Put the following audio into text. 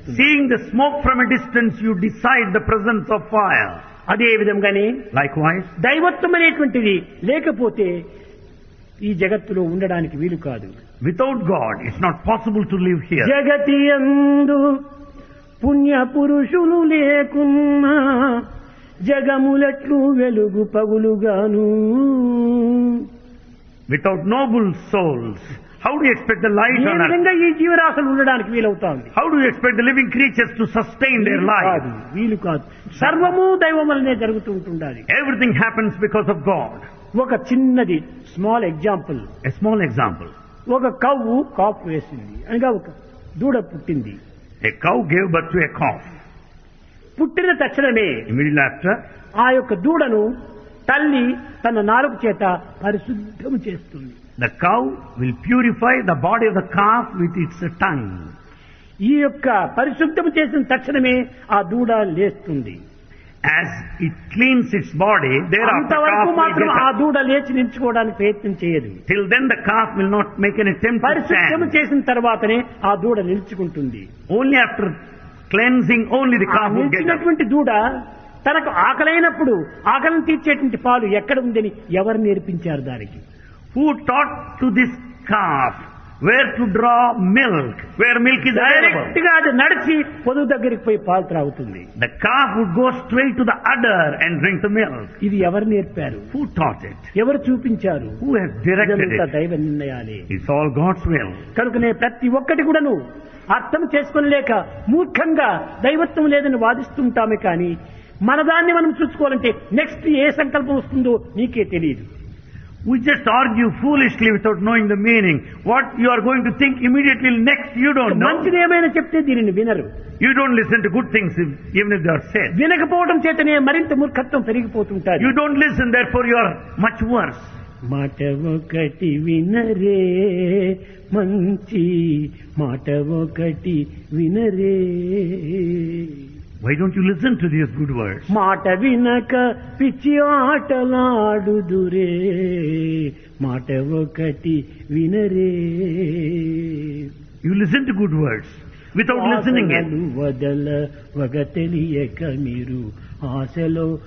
చేస్తుంది Seeing the smoke from a distance, you decide the presence of fire. అదే విధంగానే Likewise, దైవత్వం అనేటువంటిది లేకపోతే ఈ జగత్తులో ఉండడానికి వీలు కాదు without God, it's not possible to live here. జగతి యందు పుణ్య పురుషులు లేకున్నా జగములట్లు వెలుగు పగులుగాను Without noble souls, how do you expect the light A on earth? విధంగా ఈ జీవరాశులు ఉండడానికి వీలవుతా ఉంది How do you expect the living creatures to sustain their వీలు life? కాదు వీలు కాదు సర్వము దైవం వల్లనే జరుగుతూ ఉంటుండాలి Everything happens because of God. ఒక చిన్నది small example A small example. ఒక కవ్వు కాపు వేసింది అనగా ఒక దూడ పుట్టింది A cow gave birth to a calf. పుట్టిన తక్షణమే Immediately after, ఆ యొక్క దూడను తల్లి తన నాలుగు చేత పరిశుద్ధం చేస్తుంది the cow will purify the body of the calf with its tongue. ఈ యొక్క పరిశుద్ధం చేసిన తక్షణమే ఆ దూడ లేస్తుంది As it cleans its body, thereafter అంతవరకు calf will మాత్రం get ఆ up. దూడ లేచి నిల్చుకోవడానికి ప్రయత్నం చేయదు Till then the calf will not make an attempt to పరిశుద్ధం stand. చేసిన తర్వాతనే ఆ దూడ నిలుచుకుంటుంది Only after cleansing, only the ఆ calf will get up. నిలిచినటువంటి దూడ తనకు ఆకలైనప్పుడు ఆకలిని తీర్చేటువంటి పాలు ఎక్కడ ఉందని ఎవరు నేర్పించారు దానికి Who taught to this calf where to draw milk, where milk is direct available? గా అది నడిచి పొదుగు దగ్గరికి పోయి పాలు త్రాగుతుంది The calf would go straight to the udder and drink the milk. ఇది ఎవరు నేర్పారు Who taught it? ఎవరు చూపించారు Who has directed ఇదంతా it? దైవ నిర్ణయాలే It's all God's will. కనుకనే ప్రతి ఒక్కటి కూడాను అర్థం చేసుకోలేక మూర్ఖంగా దైవత్వం లేదని వాదిస్తుంటామే కానీ మన దాన్ని మనం చూసుకోవాలంటే నెక్స్ట్ ఏ సంకల్పం వస్తుందో నీకే తెలియదు We just argue foolishly without knowing the meaning. What you are going to think immediately next, you don't know. మంచిది ఏమైనా చెప్తే దీనిని వినరు You don't listen to good things if, even if they are said. వినకపోవడం చేతనే మరింత మూర్ఖత్వం పెరిగిపోతుంటారు You don't listen, therefore you are much worse. మాట ఒకటి వినరే మంచి మాట ఒకటి వినరే Why don't you listen to these good words? మాట వినక పిచ్చి ఆటలాడుదురే మాట ఒకటి వినరే You listen to good words without listening it. ఆశలు వదల వగ తెలియక మీరు ఆశలో